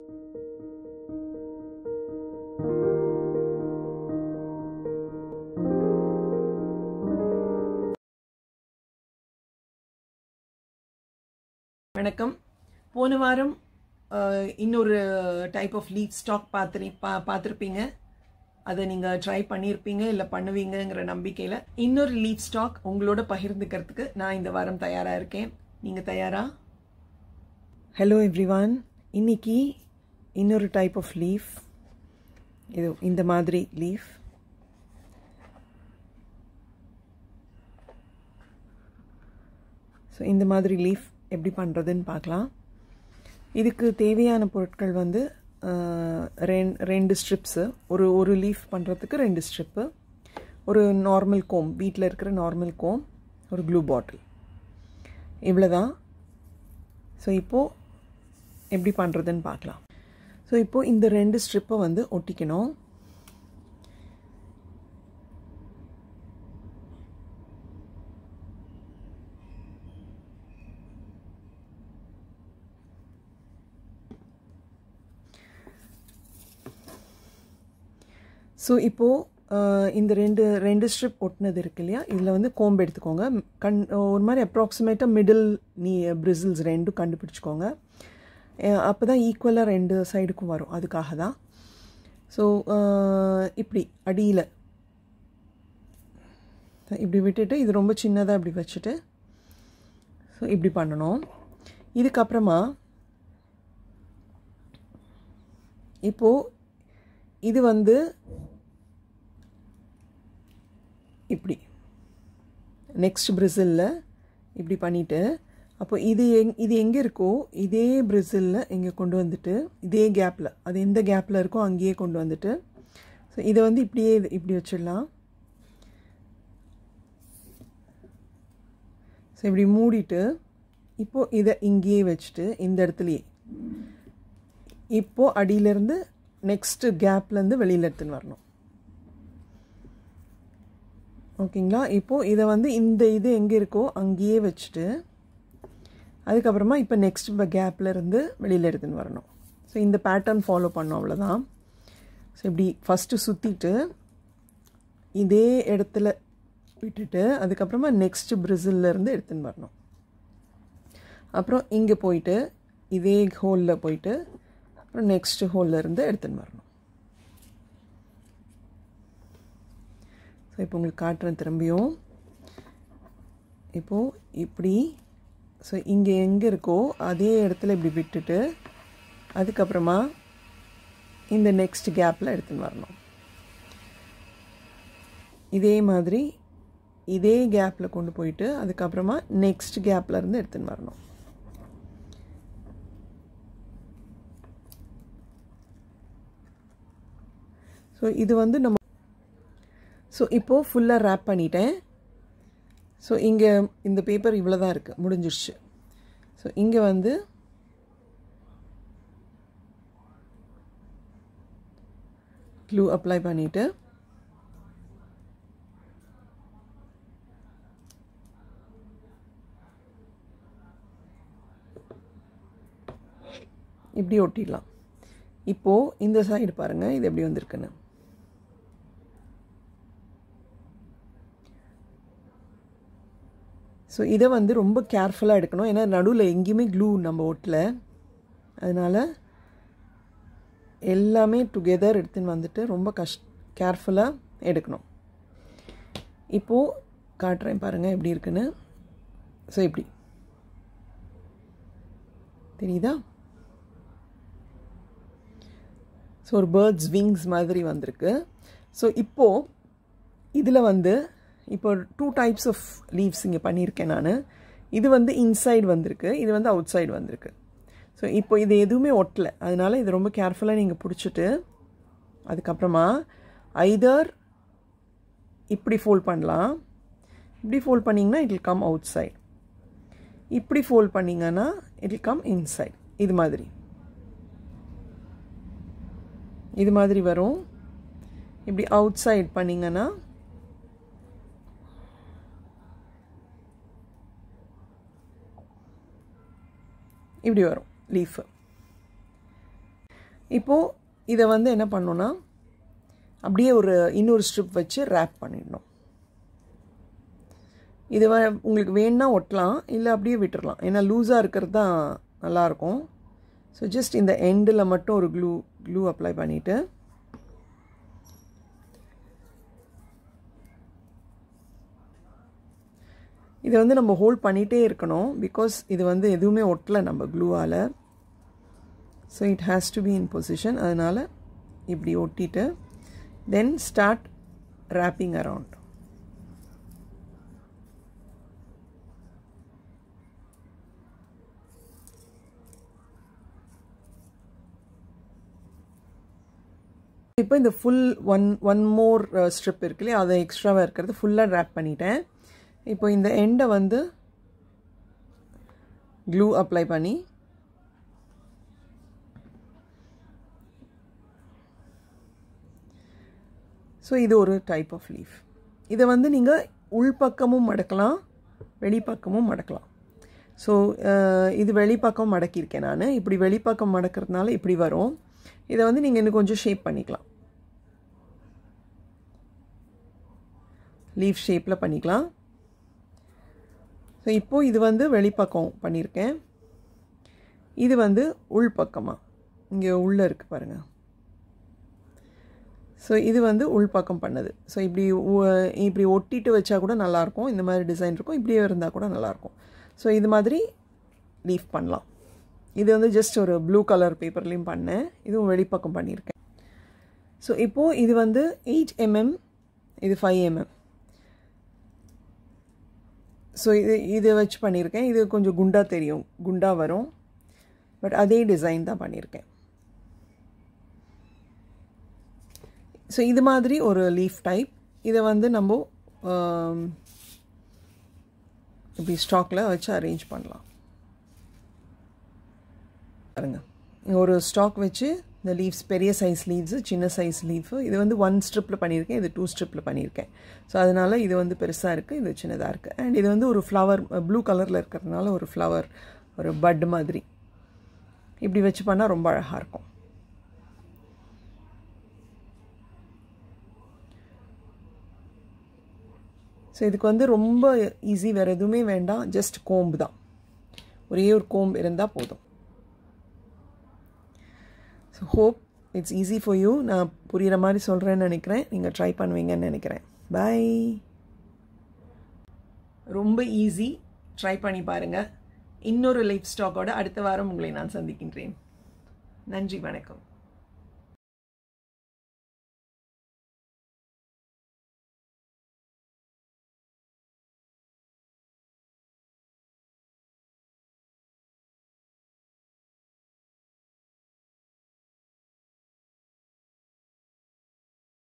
வணக்கம் போன வாரம் அஹ், இன்னொரு டைப் ஆஃப் லீஃப் ஸ்டாக் பார்த்துரு பா பார்த்துருப்பீங்க அதை நீங்கள் ட்ரை பண்ணியிருப்பீங்க இல்லை பண்ணுவீங்கங்கிற நம்பிக்கையில் இன்னொரு லீஃப் ஸ்டாக் உங்களோட பகிர்ந்துக்கிறதுக்கு நான் இந்த வாரம் தயாராக இருக்கேன் நீங்கள் தயாரா ஹலோ எவ்ரிவான் இன்னைக்கு இன்னொரு டைப் ஆஃப் லீஃப் இது இந்த மாதிரி லீஃப் ஸோ இந்த மாதிரி லீஃப் எப்படி பண்ணுறதுன்னு பார்க்கலாம் இதுக்கு தேவையான பொருட்கள் வந்து அஹ், ரெண் ரெண்டு ஸ்ட்ரிப்ஸு ஒரு ஒரு லீஃப் பண்ணுறதுக்கு ரெண்டு ஸ்ட்ரிப்பு ஒரு நார்மல் கோம் வீட்டில் இருக்கிற நார்மல் கோம் ஒரு க்ளூ பாட்டில் இவ்வளோதான் ஸோ இப்போது எப்படி பண்ணுறதுன்னு பார்க்கலாம் ஸோ இப்போது இந்த ரெண்டு ஸ்ட்ரிப்பை வந்து ஒட்டிக்கணும் ஸோ இப்போது இந்த ரெண்டு ரெண்டு ஸ்ட்ரிப் ஒட்டினது இருக்கு இல்லையா இதில் வந்து கோம்பு எடுத்துக்கோங்க கண் ஒரு மாதிரி அப்ராக்சிமேட்டாக மிடில் நீ பிரிசில்ஸ் ரெண்டும் கண்டுபிடிச்சிக்கோங்க அப்போ தான் ஈக்குவலாக ரெண்டு சைடுக்கும் வரும் அதுக்காக தான் ஸோ இப்படி அடியில் இப்படி விட்டுட்டு இது ரொம்ப சின்னதாக இப்படி வச்சுட்டு ஸோ இப்படி பண்ணணும் இதுக்கப்புறமா இப்போது இது வந்து இப்படி நெக்ஸ்ட் பிரிசிலில் இப்படி பண்ணிவிட்டு அப்போ இது எங் இது எங்கே இருக்கோ இதே பிரிசிலில் இங்கே கொண்டு வந்துட்டு இதே கேப்பில் அது எந்த கேப்பில் இருக்கோ அங்கேயே கொண்டு வந்துட்டு ஸோ இதை வந்து இப்படியே இது இப்படி வச்சிடலாம் ஸோ இப்படி மூடிட்டு இப்போது இதை இங்கேயே வச்சுட்டு இந்த இடத்துலையே இப்போது அடியிலேருந்து நெக்ஸ்ட்டு கேப்லேருந்து வெளியில் எடுத்துன்னு வரணும் ஓகேங்களா இப்போது இதை வந்து இந்த இது எங்கே இருக்கோ அங்கேயே வச்சுட்டு அதுக்கப்புறமா இப்போ நெக்ஸ்ட் கேப்பில் இருந்து வெளியில் எடுத்துன்னு வரணும் ஸோ இந்த பேட்டர்ன் ஃபாலோ பண்ணோம் அவ்வளோதான் ஸோ இப்படி ஃபஸ்ட்டு சுற்றிட்டு இதே இடத்துல விட்டுட்டு அதுக்கப்புறமா நெக்ஸ்ட் இருந்து எடுத்துன்னு வரணும் அப்புறம் இங்கே போயிட்டு இதே ஹோலில் போயிட்டு அப்புறம் நெக்ஸ்ட் ஹோலில் இருந்து எடுத்துன்னு வரணும் ஸோ இப்போ உங்களுக்கு காட்டுறேன் திரும்பியும் இப்போது இப்படி ஸோ இங்கே எங்கே இருக்கோ அதே இடத்துல இப்படி விட்டுட்டு அதுக்கப்புறமா இந்த நெக்ஸ்ட் கேப்பில் எடுத்துன்னு வரணும் இதே மாதிரி இதே கேப்பில் கொண்டு போயிட்டு அதுக்கப்புறமா நெக்ஸ்ட் கேப்பில் இருந்து எடுத்துன்னு வரணும் ஸோ இது வந்து நம்ம ஸோ இப்போது ஃபுல்லாக ரேப் பண்ணிட்டேன் ஸோ இங்கே இந்த பேப்பர் இவ்வளோ தான் இருக்குது முடிஞ்சிருச்சு ஸோ இங்கே வந்து க்ளூ அப்ளை பண்ணிவிட்டு இப்படி ஒட்டிடலாம் இப்போது இந்த சைடு பாருங்கள் இது எப்படி வந்திருக்குன்னு ஸோ இதை வந்து ரொம்ப கேர்ஃபுல்லாக எடுக்கணும் ஏன்னா நடுவில் எங்கேயுமே க்ளூ நம்ம ஒட்டல அதனால் எல்லாமே டுகெதர் எடுத்துன்னு வந்துட்டு ரொம்ப கஷ் கேர்ஃபுல்லாக எடுக்கணும் இப்போது காட்டுறேன் பாருங்கள் எப்படி இருக்குன்னு ஸோ இப்படி தெரியுதா ஸோ ஒரு பேர்ட்ஸ் விங்ஸ் மாதிரி வந்திருக்கு ஸோ இப்போது இதில் வந்து இப்போ டூ டைப்ஸ் ஆஃப் லீவ்ஸ் இங்கே பண்ணியிருக்கேன் நான் இது வந்து இன்சைடு வந்திருக்கு இது வந்து அவுட் சைடு வந்திருக்கு ஸோ இப்போ இது எதுவுமே ஒட்டலை அதனால் இது ரொம்ப கேர்ஃபுல்லாக நீங்கள் பிடிச்சிட்டு அதுக்கப்புறமா ஐதர் இப்படி ஃபோல்ட் பண்ணலாம் இப்படி ஃபோல்ட் பண்ணிங்கன்னா it will come outside இப்படி ஃபோல்ட் பண்ணிங்கன்னா இட் வில் கம் இன்சைட் இது மாதிரி இது மாதிரி வரும் இப்படி அவுட் சைட் பண்ணிங்கன்னா இப்படி வரும் லீஃபு இப்போது இதை வந்து என்ன பண்ணோன்னா அப்படியே ஒரு இன்னொரு ஸ்ட்ரிப் வச்சு ரேப் பண்ணிடணும் இது வ உங்களுக்கு வேணுன்னா ஒட்டலாம் இல்லை அப்படியே விட்டுறலாம் ஏன்னா லூஸாக இருக்கிறது தான் நல்லாயிருக்கும் ஸோ ஜஸ்ட் இந்த எண்டில் மட்டும் ஒரு க்ளூ க்ளூ அப்ளை பண்ணிவிட்டு இதை வந்து நம்ம ஹோல்ட் பண்ணிகிட்டே இருக்கணும் பிகாஸ் இது வந்து எதுவுமே ஒட்டலை நம்ம க்ளூவால் so it has to be in position அதனால் இப்படி ஒட்டிட்டு தென் ஸ்டார்ட் ரேப்பிங் அரவுண்ட் இப்போ இந்த full one one more strip இருக்கு இல்லையா அதை எக்ஸ்ட்ராவாக இருக்கிறது ஃபுல்லாக ரேப் பண்ணிட்டேன் இப்போ இந்த எண்டை வந்து க்ளூ அப்ளை பண்ணி ஸோ இது ஒரு டைப் ஆஃப் லீஃப் இதை வந்து நீங்கள் உள்பக்கமும் மடக்கலாம் வெளிப்பக்கமும் மடக்கலாம் ஸோ இது வெளிப்பக்கம் மடக்கியிருக்கேன் நான் இப்படி வெளிப்பக்கம் மடக்கிறதுனால இப்படி வரும் இதை வந்து நீங்கள் இன்னும் கொஞ்சம் ஷேப் பண்ணிக்கலாம் லீஃப் ஷேப்பில் பண்ணிக்கலாம் ஸோ இப்போது இது வந்து வெளிப்பக்கம் பண்ணியிருக்கேன் இது வந்து உள்பக்கமாக இங்கே உள்ளே இருக்குது பாருங்கள் ஸோ இது வந்து உள்பக்கம் பண்ணது ஸோ இப்படி இப்படி ஒட்டிட்டு வச்சா கூட நல்லாயிருக்கும் இந்த மாதிரி டிசைன் இருக்கும் இப்படியே இருந்தால் கூட நல்லாயிருக்கும் ஸோ இது மாதிரி லீஃப் பண்ணலாம் இது வந்து ஜஸ்ட் ஒரு ப்ளூ கலர் பேப்பர்லேயும் பண்ணேன் இதுவும் வெளிப்பக்கம் பண்ணியிருக்கேன் ஸோ இப்போது இது வந்து எயிட் எம்எம் இது ஃபைவ் எம்எம் ஸோ இது இது வச்சு பண்ணியிருக்கேன் இது கொஞ்சம் குண்டாக தெரியும் குண்டாக வரும் பட் அதே டிசைன் தான் பண்ணியிருக்கேன் ஸோ இது மாதிரி ஒரு லீஃப் டைப் இதை வந்து நம்ம இப்படி ஸ்டாக்கில் வச்சு அரேஞ்ச் பண்ணலாம் பாருங்க ஒரு ஸ்டாக் வச்சு இந்த லீவ்ஸ் பெரிய சைஸ் லீவ்ஸு சின்ன சைஸ் லீஃபு இது வந்து ஒன் ஸ்ட்ரிப்பில் பண்ணியிருக்கேன் இது டூ ஸ்ட்ரிப்பில் பண்ணியிருக்கேன் ஸோ அதனால் இது வந்து பெருசாக இருக்குது இது சின்னதாக இருக்குது அண்ட் இது வந்து ஒரு ஃப்ளவர் ப்ளூ கலரில் இருக்கிறதுனால ஒரு ஃப்ளவர் ஒரு பட் மாதிரி இப்படி வச்சு பண்ணால் ரொம்ப அழகாக இருக்கும் ஸோ இதுக்கு வந்து ரொம்ப ஈஸி வேறு எதுவுமே வேண்டாம் ஜஸ்ட் கோம்பு தான் ஒரே ஒரு கோம்பு இருந்தால் போதும் so hope it's easy for you நான் புரிகிற மாதிரி சொல்கிறேன்னு நினைக்கிறேன் நீங்கள் ட்ரை பண்ணுவீங்கன்னு நினைக்கிறேன் பாய் ரொம்ப ஈஸி ட்ரை பண்ணி பாருங்கள் இன்னொரு லைஃப் ஸ்டாக்கோட அடுத்த வாரம் உங்களை நான் சந்திக்கின்றேன் நன்றி வணக்கம்